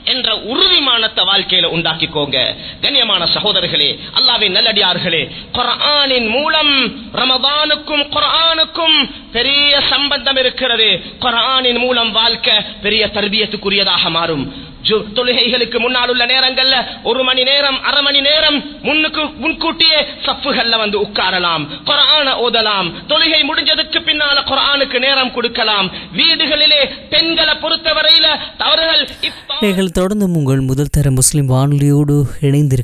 என்ற உறுதிமானத்தை வாழ்க்கையில உண்டாக்கிக்கோங்க கண்ணியமான சகோதரர்களே அல்லாவின் நல்லடியார்களே குர்ஆனின் மூலம் ரமதானுக்கும் குர்ஆனுக்கும் பெரிய சம்பந்தம் இருக்கிறது குர்ஆனின் மூலம் வாழ்க்கை பெரிய தர்பியத்துக்குரியதாக மாறும் ஜு- தொழுகைகளுக்கு முன்னால் உள்ள நேரங்கள்ல ஒரு மணி நேரம் அரை மணி நேரம் முன்னுக்கு முன்கூட்டியே சஃப்புகள்ல வந்து உட்காரலாம் குர்ஆன ஓதலாம் தொழுகை முடிஞ்சதுக்கு பின்னால குர்ஆனுக்கு நேரம் கொடுக்கலாம் வீடுகளிலே பெண்களை பொறுத்தவரையில தவறுகள் இப்ப நீங்கள் தொடர்ந்து உங்கள் முதல் தர முஸ்லிம் வானொலியோடு இணைந்திருக்க